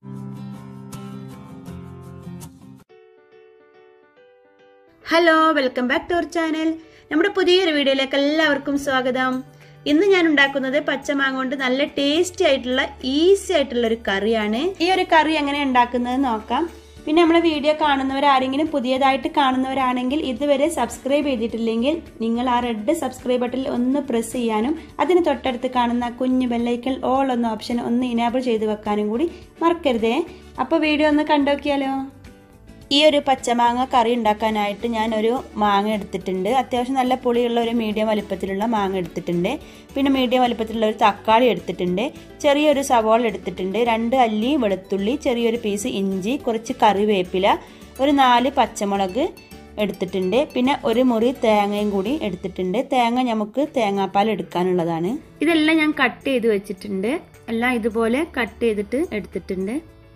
hello welcome back to our channel നമ്മുടെ പുതിയൊരു വീഡിയോയിലേക്ക് എല്ലാവർക്കും സ്വാഗതം ഇന്ന് ഞാൻ ഉണ്ടാക്കുന്നത് പച്ചമാങ്ങ കൊണ്ട് നല്ല ടേസ്റ്റി ആയിട്ടുള്ള ഈസി ആയിട്ടുള്ള ഒരു കറിയാണ് ഈ ഒരു കറി എങ്ങനെ ഉണ്ടാക്കുന്നത് നോക്കാം പിന്നെ നമ്മളെ വീഡിയോ കാണുന്നവരാരെങ്കിലും പുതിയതായിട്ട് കാണുന്നവരാണെങ്കിൽ ഇതുവരെ സബ്സ്ക്രൈബ് ചെയ്തിട്ടില്ലെങ്കിൽ നിങ്ങൾ ആ റെഡ് സബ്സ്ക്രൈബ് ബട്ടണിൽ ഒന്ന് പ്രസ് ചെയ്യാനും അതിന് തൊട്ടടുത്ത് കാണുന്ന കുഞ്ഞു ബെല്ലൈക്കൽ ഓൾ എന്ന ഓപ്ഷൻ ഒന്ന് ഇനാബിൾ ചെയ്ത് വെക്കാനും കൂടി മറക്കരുതേ അപ്പോൾ വീഡിയോ ഒന്ന് കണ്ടോക്കിയാലോ ഈ ഒരു പച്ചമാങ്ങ കറി ഉണ്ടാക്കാനായിട്ട് ഞാൻ ഒരു മാങ്ങ എടുത്തിട്ടുണ്ട് അത്യാവശ്യം നല്ല പുളിയുള്ള ഒരു മീഡിയം വലിപ്പത്തിലുള്ള മാങ്ങ എടുത്തിട്ടുണ്ട് പിന്നെ മീഡിയം വലിപ്പത്തിലുള്ള ഒരു തക്കാളി എടുത്തിട്ടുണ്ട് ചെറിയൊരു സവാള എടുത്തിട്ടുണ്ട് രണ്ട് അല്ലി വെളുത്തുള്ളി ചെറിയൊരു പീസ് ഇഞ്ചി കുറച്ച് കറിവേപ്പില ഒരു നാല് പച്ചമുളക് എടുത്തിട്ടുണ്ട് പിന്നെ ഒരു മുറി തേങ്ങയും കൂടി എടുത്തിട്ടുണ്ട് തേങ്ങ നമുക്ക് തേങ്ങാപ്പാൽ എടുക്കാനുള്ളതാണ് ഇതെല്ലാം ഞാൻ കട്ട് ചെയ്ത് വെച്ചിട്ടുണ്ട് എല്ലാം ഇതുപോലെ കട്ട് ചെയ്തിട്ട് എടുത്തിട്ടുണ്ട്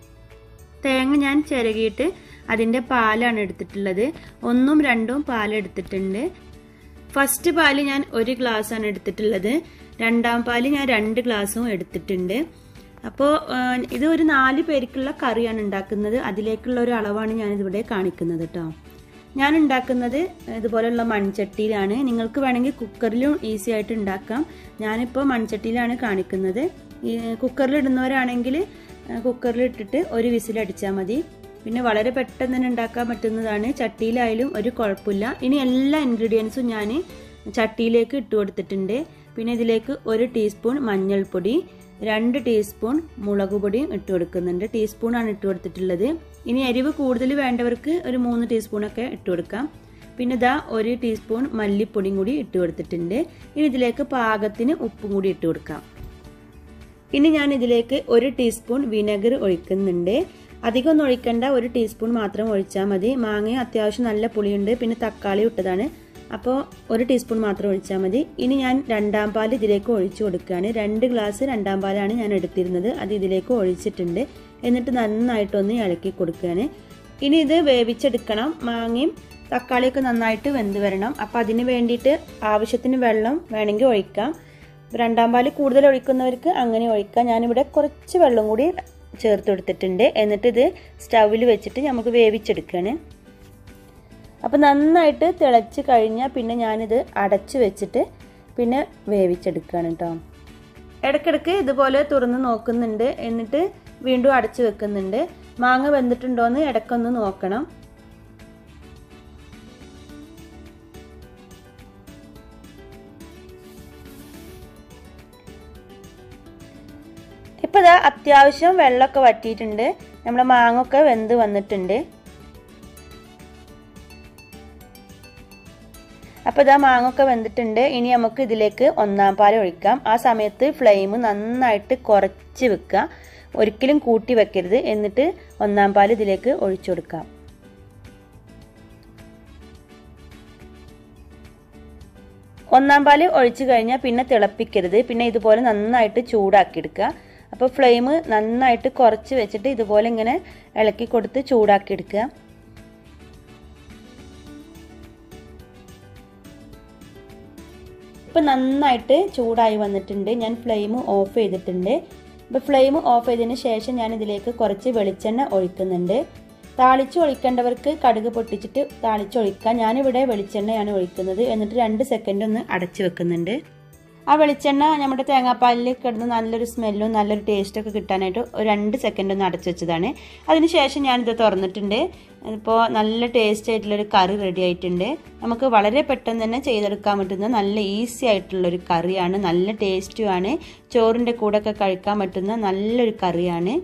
തേങ്ങ ഞാൻ ചിരകിയിട്ട് അതിൻ്റെ പാലാണ് എടുത്തിട്ടുള്ളത് ഒന്നും രണ്ടും പാൽ എടുത്തിട്ടുണ്ട് ഫസ്റ്റ് പാല് ഞാൻ ഒരു ഗ്ലാസ്സാണ് എടുത്തിട്ടുള്ളത് രണ്ടാം പാല് ഞാൻ രണ്ട് ഗ്ലാസ്സും എടുത്തിട്ടുണ്ട് അപ്പോൾ ഇത് ഒരു നാല് പേർക്കുള്ള കറിയാണ് ഉണ്ടാക്കുന്നത് അതിലേക്കുള്ള ഒരു അളവാണ് ഞാനിതിവിടെ കാണിക്കുന്നത് കേട്ടോ ഞാൻ ഉണ്ടാക്കുന്നത് ഇതുപോലെയുള്ള മൺചട്ടിയിലാണ് നിങ്ങൾക്ക് വേണമെങ്കിൽ കുക്കറിലും ഈസി ആയിട്ട് ഉണ്ടാക്കാം ഞാനിപ്പോൾ മൺചട്ടിയിലാണ് കാണിക്കുന്നത് കുക്കറിൽ ഇടുന്നവരാണെങ്കിൽ കുക്കറിൽ ഇട്ടിട്ട് ഒരു വിസിൽ അടിച്ചാൽ മതി പിന്നെ വളരെ പെട്ടെന്ന് തന്നെ ഉണ്ടാക്കാൻ പറ്റുന്നതാണ് ചട്ടിയിലായാലും ഒരു കുഴപ്പമില്ല ഇനി എല്ലാ ഇൻഗ്രീഡിയൻസും ഞാൻ ചട്ടിയിലേക്ക് ഇട്ട് കൊടുത്തിട്ടുണ്ട് പിന്നെ ഇതിലേക്ക് ഒരു ടീസ്പൂൺ മഞ്ഞൾപ്പൊടി രണ്ട് ടീസ്പൂൺ മുളക് പൊടിയും ഇട്ട് കൊടുക്കുന്നുണ്ട് ടീസ്പൂണാണ് ഇട്ട് കൊടുത്തിട്ടുള്ളത് ഇനി എരിവ് കൂടുതൽ വേണ്ടവർക്ക് ഒരു മൂന്ന് ടീസ്പൂണൊക്കെ ഇട്ട് കൊടുക്കാം പിന്നെ ഇതാ ഒരു ടീസ്പൂൺ മല്ലിപ്പൊടിയും കൂടി ഇട്ട് കൊടുത്തിട്ടുണ്ട് ഇനി ഇതിലേക്ക് പാകത്തിന് ഉപ്പും കൂടി ഇട്ട് കൊടുക്കാം ഇനി ഞാൻ ഇതിലേക്ക് ഒരു ടീസ്പൂൺ വിനെഗർ ഒഴിക്കുന്നുണ്ട് അധികം ഒന്നും ഒഴിക്കേണ്ട ഒരു ടീസ്പൂൺ മാത്രം ഒഴിച്ചാൽ മതി മാങ്ങ അത്യാവശ്യം നല്ല പുളിയുണ്ട് പിന്നെ തക്കാളി ഇട്ടതാണ് അപ്പോൾ ഒരു ടീസ്പൂൺ മാത്രം ഒഴിച്ചാൽ മതി ഇനി ഞാൻ രണ്ടാം പാൽ ഇതിലേക്ക് ഒഴിച്ചു കൊടുക്കുകയാണ് രണ്ട് ഗ്ലാസ് രണ്ടാം പാലാണ് ഞാൻ എടുത്തിരുന്നത് അത് ഇതിലേക്ക് ഒഴിച്ചിട്ടുണ്ട് എന്നിട്ട് നന്നായിട്ടൊന്ന് ഇളക്കി കൊടുക്കുകയാണ് ഇനി ഇത് വേവിച്ചെടുക്കണം മാങ്ങയും തക്കാളിയൊക്കെ നന്നായിട്ട് വെന്ത് വരണം അപ്പോൾ അതിന് വേണ്ടിയിട്ട് ആവശ്യത്തിന് വെള്ളം വേണമെങ്കിൽ ഒഴിക്കാം രണ്ടാം പാല് കൂടുതൽ ഒഴിക്കുന്നവർക്ക് അങ്ങനെ ഒഴിക്കാം ഞാനിവിടെ കുറച്ച് വെള്ളം കൂടി ചേർത്ത് കൊടുത്തിട്ടുണ്ട് എന്നിട്ട് ഇത് സ്റ്റൗവിൽ വെച്ചിട്ട് നമുക്ക് വേവിച്ചെടുക്കുകയാണ് അപ്പോൾ നന്നായിട്ട് തിളച്ച് കഴിഞ്ഞാൽ പിന്നെ ഞാനിത് അടച്ച് വെച്ചിട്ട് പിന്നെ വേവിച്ചെടുക്കുകയാണ് കേട്ടോ ഇടയ്ക്കിടയ്ക്ക് ഇതുപോലെ തുറന്ന് നോക്കുന്നുണ്ട് എന്നിട്ട് വീണ്ടും അടച്ച് വെക്കുന്നുണ്ട് മാങ്ങ വെന്തിട്ടുണ്ടോയെന്ന് ഇടയ്ക്കൊന്ന് നോക്കണം ഇപ്പോൾ ഇതാ അത്യാവശ്യം വെള്ളമൊക്കെ വറ്റിയിട്ടുണ്ട് നമ്മുടെ മാങ്ങൊക്കെ വെന്ത് വന്നിട്ടുണ്ട് അപ്പോൾ ഇതാ മാങ്ങൊക്കെ വെന്തിട്ടുണ്ട് ഇനി നമുക്ക് ഇതിലേക്ക് ഒന്നാം പാൽ ഒഴിക്കാം ആ സമയത്ത് ഫ്ലെയിം നന്നായിട്ട് കുറച്ച് വെക്കുക ഒരിക്കലും കൂട്ടി വെക്കരുത് എന്നിട്ട് ഒന്നാം പാൽ ഇതിലേക്ക് ഒഴിച്ചു കൊടുക്കാം ഒന്നാം പാല് ഒഴിച്ചു കഴിഞ്ഞാൽ പിന്നെ തിളപ്പിക്കരുത് പിന്നെ ഇതുപോലെ നന്നായിട്ട് ചൂടാക്കി എടുക്കുക അപ്പോൾ ഫ്ലെയിം നന്നായിട്ട് കുറച്ച് വെച്ചിട്ട് ഇതുപോലെ ഇങ്ങനെ ഇളക്കി കൊടുത്ത് ചൂടാക്കി എടുക്കുക ഇപ്പം നന്നായിട്ട് ചൂടായി വന്നിട്ടുണ്ട് ഞാൻ ഫ്ലെയിം ഓഫ് ചെയ്തിട്ടുണ്ട് ഇപ്പോൾ ഫ്ലെയിം ഓഫ് ചെയ്തതിന് ശേഷം ഞാൻ ഇതിലേക്ക് കുറച്ച് വെളിച്ചെണ്ണ ഒഴിക്കുന്നുണ്ട് താളിച്ച് ഒഴിക്കേണ്ടവർക്ക് കടുക് പൊട്ടിച്ചിട്ട് താളിച്ച് ഒഴിക്കാം ഞാനിവിടെ വെളിച്ചെണ്ണയാണ് ഒഴിക്കുന്നത് എന്നിട്ട് രണ്ട് സെക്കൻഡ് ഒന്ന് അടച്ചു വെക്കുന്നുണ്ട് ആ വെളിച്ചെണ്ണ നമ്മുടെ തേങ്ങാപ്പാലിൽ കിടന്ന് നല്ലൊരു സ്മെല്ലും നല്ലൊരു ടേസ്റ്റും ഒക്കെ കിട്ടാനായിട്ട് ഒരു രണ്ട് സെക്കൻഡ് ഒന്ന് അടച്ചു വെച്ചതാണ് അതിനുശേഷം ഞാനിത് തുറന്നിട്ടുണ്ട് ഇപ്പോൾ നല്ല ടേസ്റ്റ് ആയിട്ടുള്ളൊരു കറി റെഡി ആയിട്ടുണ്ട് നമുക്ക് വളരെ പെട്ടെന്ന് തന്നെ ചെയ്തെടുക്കാൻ പറ്റുന്ന നല്ല ഈസി ആയിട്ടുള്ളൊരു കറിയാണ് നല്ല ടേസ്റ്റുമാണ് ചോറിൻ്റെ കൂടെ ഒക്കെ കഴിക്കാൻ പറ്റുന്ന നല്ലൊരു കറിയാണ്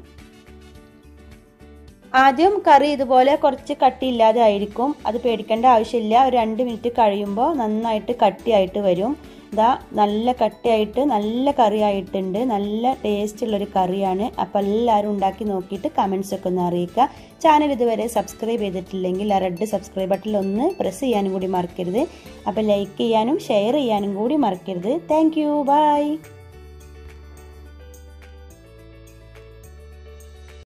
ആദ്യം കറി ഇതുപോലെ കുറച്ച് കട്ടിയില്ലാതെ ആയിരിക്കും അത് പേടിക്കേണ്ട ആവശ്യമില്ല ഒരു രണ്ട് മിനിറ്റ് കഴിയുമ്പോൾ നന്നായിട്ട് കട്ടിയായിട്ട് വരും ഇതാ നല്ല കട്ടിയായിട്ട് നല്ല കറി ആയിട്ടുണ്ട് നല്ല ടേസ്റ്റ് ഉള്ളൊരു കറിയാണ് അപ്പോൾ എല്ലാവരും ഉണ്ടാക്കി നോക്കിയിട്ട് കമൻസ് ഒക്കെ ഒന്ന് അറിയിക്കുക ചാനൽ ഇതുവരെ സബ്സ്ക്രൈബ് ചെയ്തിട്ടില്ലെങ്കിൽ ആ റെഡ് സബ്സ്ക്രൈബ് ബട്ടണിൽ ഒന്ന് പ്രസ് ചെയ്യാനും കൂടി മറക്കരുത് അപ്പോൾ ലൈക്ക് ചെയ്യാനും ഷെയർ ചെയ്യാനും കൂടി മറക്കരുത് താങ്ക് യു ബൈ